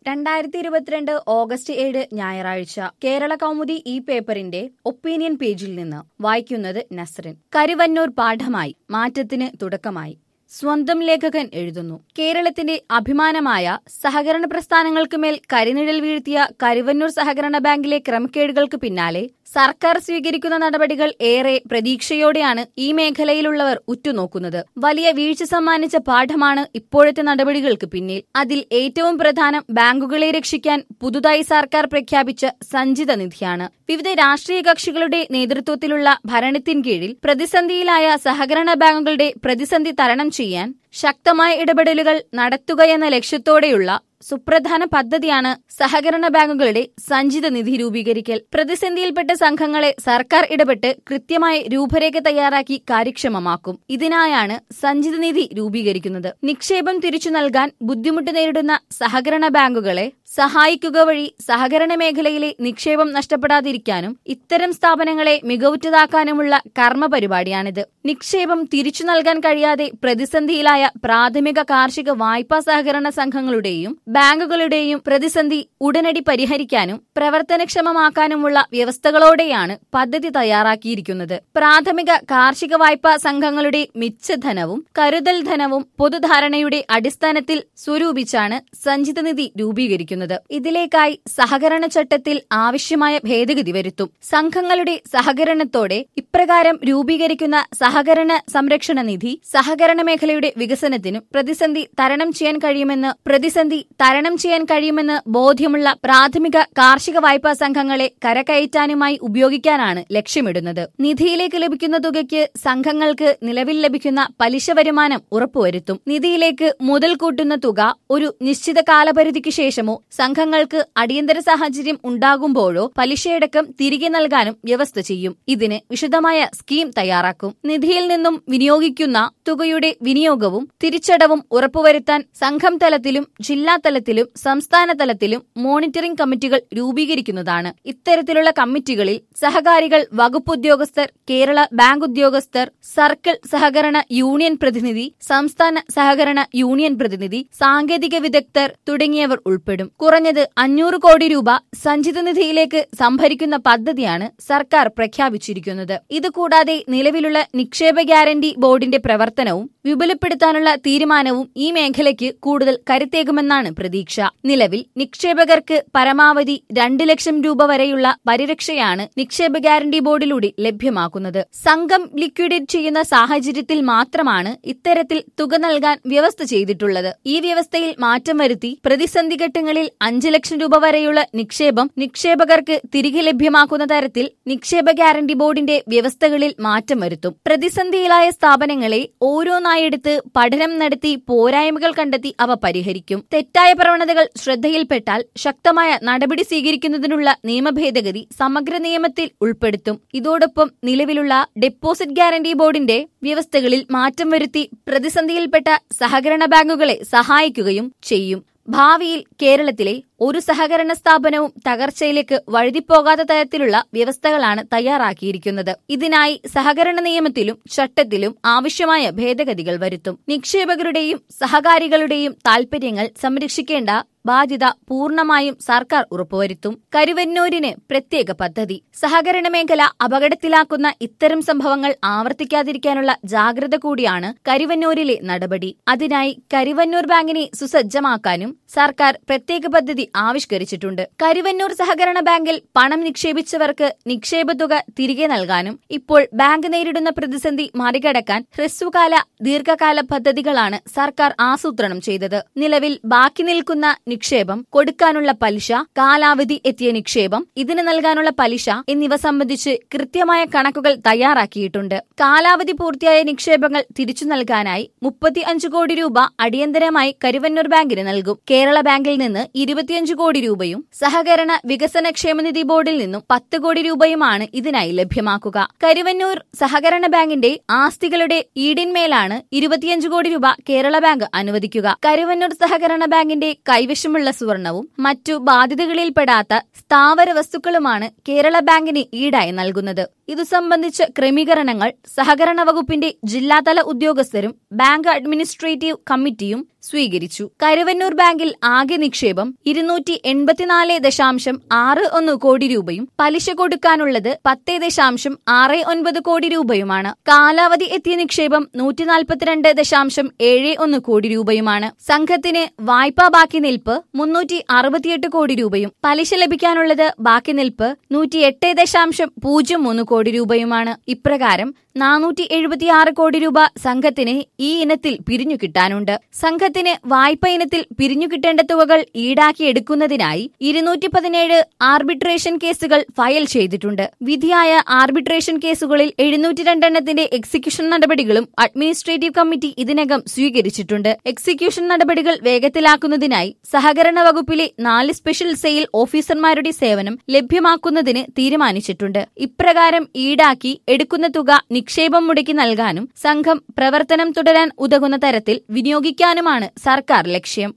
രണ്ടായിരത്തി ഇരുപത്തിരണ്ട് ഓഗസ്റ്റ് ഏഴ് ഞായറാഴ്ച കേരള കൗമുദി ഈ പേപ്പറിന്റെ ഒപ്പീനിയൻ പേജിൽ നിന്ന് വായിക്കുന്നത് നസ്റിൻ കരുവന്നൂർ പാഠമായി മാറ്റത്തിന് തുടക്കമായി സ്വന്തം ലേഖകൻ എഴുതുന്നു കേരളത്തിന്റെ അഭിമാനമായ സഹകരണ പ്രസ്ഥാനങ്ങൾക്ക് മേൽ കരിനിഴൽ വീഴ്ത്തിയ കരുവന്നൂർ സഹകരണ ബാങ്കിലെ ക്രമക്കേടുകൾക്ക് പിന്നാലെ സർക്കാർ സ്വീകരിക്കുന്ന നടപടികൾ ഏറെ പ്രതീക്ഷയോടെയാണ് ഈ മേഖലയിലുള്ളവർ ഉറ്റുനോക്കുന്നത് വലിയ വീഴ്ച സമ്മാനിച്ച പാഠമാണ് ഇപ്പോഴത്തെ നടപടികൾക്ക് പിന്നിൽ അതിൽ ഏറ്റവും പ്രധാനം ബാങ്കുകളെ രക്ഷിക്കാൻ പുതുതായി സർക്കാർ പ്രഖ്യാപിച്ച സഞ്ചിത നിധിയാണ് വിവിധ രാഷ്ട്രീയ കക്ഷികളുടെ നേതൃത്വത്തിലുള്ള ഭരണത്തിൻ കീഴിൽ പ്രതിസന്ധിയിലായ സഹകരണ ബാങ്കുകളുടെ പ്രതിസന്ധി തരണം ചെയ്യാൻ ശക്തമായ ഇടപെടലുകൾ നടത്തുകയെന്ന ലക്ഷ്യത്തോടെയുള്ള സുപ്രധാന പദ്ധതിയാണ് സഹകരണ ബാങ്കുകളുടെ സഞ്ചിത നിധി രൂപീകരിക്കൽ പ്രതിസന്ധിയിൽപ്പെട്ട സംഘങ്ങളെ സർക്കാർ ഇടപെട്ട് കൃത്യമായ രൂപരേഖ തയ്യാറാക്കി കാര്യക്ഷമമാക്കും ഇതിനായാണ് സഞ്ചിത നിധി രൂപീകരിക്കുന്നത് നിക്ഷേപം തിരിച്ചു നൽകാൻ ബുദ്ധിമുട്ട് നേരിടുന്ന സഹകരണ ബാങ്കുകളെ സഹായിക്കുക വഴി സഹകരണ മേഖലയിലെ നിക്ഷേപം നഷ്ടപ്പെടാതിരിക്കാനും ഇത്തരം സ്ഥാപനങ്ങളെ മികവുറ്റതാക്കാനുമുള്ള കർമ്മ പരിപാടിയാണിത് നിക്ഷേപം തിരിച്ചു നൽകാൻ കഴിയാതെ പ്രതിസന്ധിയിലായ പ്രാഥമിക കാർഷിക വായ്പാ സഹകരണ സംഘങ്ങളുടെയും ബാങ്കുകളുടെയും പ്രതിസന്ധി ഉടനടി പരിഹരിക്കാനും പ്രവർത്തനക്ഷമമാക്കാനുമുള്ള വ്യവസ്ഥകളോടെയാണ് പദ്ധതി തയ്യാറാക്കിയിരിക്കുന്നത് പ്രാഥമിക കാർഷിക വായ്പാ സംഘങ്ങളുടെ മിച്ചധനവും കരുതൽ ധനവും പൊതുധാരണയുടെ അടിസ്ഥാനത്തിൽ സ്വരൂപിച്ചാണ് സഞ്ചിത നിധി രൂപീകരിക്കുന്നത് ഇതിലേക്കായി സഹകരണ ചട്ടത്തിൽ ആവശ്യമായ ഭേദഗതി വരുത്തും സംഘങ്ങളുടെ സഹകരണത്തോടെ ഇപ്രകാരം രൂപീകരിക്കുന്ന സഹകരണ സംരക്ഷണ നിധി സഹകരണ മേഖലയുടെ വികസനത്തിനും പ്രതിസന്ധി തരണം ചെയ്യാൻ കഴിയുമെന്ന് പ്രതിസന്ധി തരണം ചെയ്യാൻ കഴിയുമെന്ന് ബോധ്യമുള്ള പ്രാഥമിക കാർഷിക വായ്പാ സംഘങ്ങളെ കരകയറ്റാനുമായി ഉപയോഗിക്കാനാണ് ലക്ഷ്യമിടുന്നത് നിധിയിലേക്ക് ലഭിക്കുന്ന തുകയ്ക്ക് സംഘങ്ങൾക്ക് നിലവിൽ ലഭിക്കുന്ന പലിശ വരുമാനം ഉറപ്പുവരുത്തും നിധിയിലേക്ക് മുതൽ കൂട്ടുന്ന തുക ഒരു നിശ്ചിത കാലപരിധിക്ക് ശേഷമോ സംഘങ്ങൾക്ക് അടിയന്തര സാഹചര്യം ഉണ്ടാകുമ്പോഴോ പലിശയടക്കം തിരികെ നൽകാനും വ്യവസ്ഥ ചെയ്യും ഇതിന് വിശദമായ സ്കീം തയ്യാറാക്കും നിധിയിൽ നിന്നും വിനിയോഗിക്കുന്ന തുകയുടെ വിനിയോഗവും തിരിച്ചടവും ഉറപ്പുവരുത്താൻ സംഘം തലത്തിലും ജില്ലാ തലത്തിലും സംസ്ഥാന തലത്തിലും മോണിറ്ററിംഗ് കമ്മിറ്റികൾ രൂപീകരിക്കുന്നതാണ് ഇത്തരത്തിലുള്ള കമ്മിറ്റികളിൽ സഹകാരികൾ വകുപ്പ് ഉദ്യോഗസ്ഥർ കേരള ബാങ്ക് ഉദ്യോഗസ്ഥർ സർക്കിൾ സഹകരണ യൂണിയൻ പ്രതിനിധി സംസ്ഥാന സഹകരണ യൂണിയൻ പ്രതിനിധി സാങ്കേതിക വിദഗ്ധർ തുടങ്ങിയവർ ഉൾപ്പെടും കുറഞ്ഞത് അഞ്ഞൂറ് കോടി രൂപ സഞ്ചിത നിധിയിലേക്ക് സംഭരിക്കുന്ന പദ്ധതിയാണ് സർക്കാർ പ്രഖ്യാപിച്ചിരിക്കുന്നത് ഇതുകൂടാതെ നിലവിലുള്ള നിക്ഷേപ ഗ്യാരണ്ടി ബോർഡിന്റെ പ്രവർത്തനവും വിപുലപ്പെടുത്താനുള്ള തീരുമാനവും ഈ മേഖലയ്ക്ക് കൂടുതൽ കരുത്തേകുമെന്നാണ് പ്രതീക്ഷ നിലവിൽ നിക്ഷേപകർക്ക് പരമാവധി രണ്ട് ലക്ഷം രൂപ വരെയുള്ള പരിരക്ഷയാണ് നിക്ഷേപ ഗ്യാരണ്ടി ബോർഡിലൂടെ ലഭ്യമാക്കുന്നത് സംഘം ലിക്വിഡേറ്റ് ചെയ്യുന്ന സാഹചര്യത്തിൽ മാത്രമാണ് ഇത്തരത്തിൽ തുക നൽകാൻ വ്യവസ്ഥ ചെയ്തിട്ടുള്ളത് ഈ വ്യവസ്ഥയിൽ മാറ്റം വരുത്തി പ്രതിസന്ധി ഘട്ടങ്ങളിൽ അഞ്ച് ലക്ഷം രൂപ വരെയുള്ള നിക്ഷേപം നിക്ഷേപകർക്ക് തിരികെ ലഭ്യമാക്കുന്ന തരത്തിൽ നിക്ഷേപ ഗ്യാരണ്ടി ബോർഡിന്റെ വ്യവസ്ഥകളിൽ മാറ്റം വരുത്തും പ്രതിസന്ധിയിലായ സ്ഥാപനങ്ങളെ ഓരോന്നായെടുത്ത് പഠനം നടത്തി പോരായ്മകൾ കണ്ടെത്തി അവ പരിഹരിക്കും തെറ്റായ പ്രവണതകൾ ശ്രദ്ധയിൽപ്പെട്ടാൽ ശക്തമായ നടപടി സ്വീകരിക്കുന്നതിനുള്ള നിയമഭേദഗതി സമഗ്ര നിയമത്തിൽ ഉൾപ്പെടുത്തും ഇതോടൊപ്പം നിലവിലുള്ള ഡെപ്പോസിറ്റ് ഗ്യാരണ്ടി ബോർഡിന്റെ വ്യവസ്ഥകളിൽ മാറ്റം വരുത്തി പ്രതിസന്ധിയിൽപ്പെട്ട സഹകരണ ബാങ്കുകളെ സഹായിക്കുകയും ചെയ്യും ഭാവിയിൽ കേരളത്തിലെ ഒരു സഹകരണ സ്ഥാപനവും തകർച്ചയിലേക്ക് വഴുതിപ്പോകാത്ത തരത്തിലുള്ള വ്യവസ്ഥകളാണ് തയ്യാറാക്കിയിരിക്കുന്നത് ഇതിനായി സഹകരണ നിയമത്തിലും ചട്ടത്തിലും ആവശ്യമായ ഭേദഗതികൾ വരുത്തും നിക്ഷേപകരുടെയും സഹകാരികളുടെയും താൽപര്യങ്ങൾ സംരക്ഷിക്കേണ്ട ബാധ്യത പൂർണ്ണമായും സർക്കാർ ഉറപ്പുവരുത്തും കരുവന്നൂരിന് പ്രത്യേക പദ്ധതി സഹകരണ മേഖല അപകടത്തിലാക്കുന്ന ഇത്തരം സംഭവങ്ങൾ ആവർത്തിക്കാതിരിക്കാനുള്ള ജാഗ്രത കൂടിയാണ് കരുവന്നൂരിലെ നടപടി അതിനായി കരുവന്നൂർ ബാങ്കിനെ സുസജ്ജമാക്കാനും സർക്കാർ പ്രത്യേക പദ്ധതി ആവിഷ്കരിച്ചിട്ടുണ്ട് കരുവന്നൂർ സഹകരണ ബാങ്കിൽ പണം നിക്ഷേപിച്ചവർക്ക് നിക്ഷേപ തുക തിരികെ നൽകാനും ഇപ്പോൾ ബാങ്ക് നേരിടുന്ന പ്രതിസന്ധി മറികടക്കാൻ ഹ്രസ്വകാല ദീർഘകാല പദ്ധതികളാണ് സർക്കാർ ആസൂത്രണം ചെയ്തത് നിലവിൽ ബാക്കി നിൽക്കുന്ന നിക്ഷേപം കൊടുക്കാനുള്ള പലിശ കാലാവധി എത്തിയ നിക്ഷേപം ഇതിന് നൽകാനുള്ള പലിശ എന്നിവ സംബന്ധിച്ച് കൃത്യമായ കണക്കുകൾ തയ്യാറാക്കിയിട്ടുണ്ട് കാലാവധി പൂർത്തിയായ നിക്ഷേപങ്ങൾ തിരിച്ചു നൽകാനായി മുപ്പത്തി അഞ്ച് കോടി രൂപ അടിയന്തരമായി കരുവന്നൂർ ബാങ്കിന് നൽകും കേരള ബാങ്കിൽ നിന്ന് ഇരുപത്തിയഞ്ച് കോടി രൂപയും സഹകരണ വികസന ക്ഷേമനിധി ബോർഡിൽ നിന്നും പത്ത് കോടി രൂപയുമാണ് ഇതിനായി ലഭ്യമാക്കുക കരുവന്നൂർ സഹകരണ ബാങ്കിന്റെ ആസ്തികളുടെ ഈടിന്മേലാണ് ഇരുപത്തിയഞ്ച് കോടി രൂപ കേരള ബാങ്ക് അനുവദിക്കുക കരുവന്നൂർ സഹകരണ ബാങ്കിന്റെ കൈവശമുള്ള സ്വർണവും മറ്റു ബാധ്യതകളിൽപ്പെടാത്ത സ്ഥാവര വസ്തുക്കളുമാണ് കേരള ബാങ്കിന് ഈടായി നൽകുന്നത് ഇതു സംബന്ധിച്ച ക്രമീകരണങ്ങൾ സഹകരണ വകുപ്പിന്റെ ജില്ലാതല ഉദ്യോഗസ്ഥരും ബാങ്ക് അഡ്മിനിസ്ട്രേറ്റീവ് കമ്മിറ്റിയും സ്വീകരിച്ചു കരുവന്നൂർ ബാങ്കിൽ ആകെ നിക്ഷേപം ഇരുന്നൂറ്റി ഇരുന്നൂറ്റി എൺപത്തിനാല് ദശാംശം ആറ് ഒന്ന് കോടി രൂപയും പലിശ കൊടുക്കാനുള്ളത് പത്ത് ദശാംശം ആറ് ഒൻപത് കോടി രൂപയുമാണ് കാലാവധി എത്തിയ നിക്ഷേപം നൂറ്റി നാൽപ്പത്തിരണ്ട് ദശാംശം ഏഴ് ഒന്ന് കോടി രൂപയുമാണ് സംഘത്തിന് വായ്പാ ബാക്കി നിൽപ്പ് മുന്നൂറ്റി അറുപത്തിയെട്ട് കോടി രൂപയും പലിശ ലഭിക്കാനുള്ളത് ബാക്കി നിൽപ്പ് നൂറ്റിയെട്ട് ദശാംശം പൂജ്യം മൂന്ന് കോടി രൂപയുമാണ് ഇപ്രകാരം നാനൂറ്റി എഴുപത്തിയാറ് കോടി രൂപ സംഘത്തിന് ഈ ഇനത്തിൽ പിരിഞ്ഞു കിട്ടാനുണ്ട് സംഘത്തിന് വായ്പ ഇനത്തിൽ പിരിഞ്ഞു കിട്ടേണ്ട തുകകൾ ഈടാക്കിയെടുക്കുന്നതിനായി ഇരുന്നൂറ്റി പതിനേഴ് ആർബിട്രേഷൻ കേസുകൾ ഫയൽ ചെയ്തിട്ടുണ്ട് വിധിയായ ആർബിട്രേഷൻ കേസുകളിൽ എഴുന്നൂറ്റി രണ്ടെണ്ണത്തിന്റെ എക്സിക്യൂഷൻ നടപടികളും അഡ്മിനിസ്ട്രേറ്റീവ് കമ്മിറ്റി ഇതിനകം സ്വീകരിച്ചിട്ടുണ്ട് എക്സിക്യൂഷൻ നടപടികൾ വേഗത്തിലാക്കുന്നതിനായി സഹകരണ വകുപ്പിലെ നാല് സ്പെഷ്യൽ സെയിൽ ഓഫീസർമാരുടെ സേവനം ലഭ്യമാക്കുന്നതിന് തീരുമാനിച്ചിട്ടുണ്ട് ഇപ്രകാരം ഈടാക്കി എടുക്കുന്ന തുക നിക്ഷേപം മുടക്കി നൽകാനും സംഘം പ്രവർത്തനം തുടരാൻ ഉതകുന്ന തരത്തിൽ വിനിയോഗിക്കാനുമാണ് സർക്കാർ ലക്ഷ്യം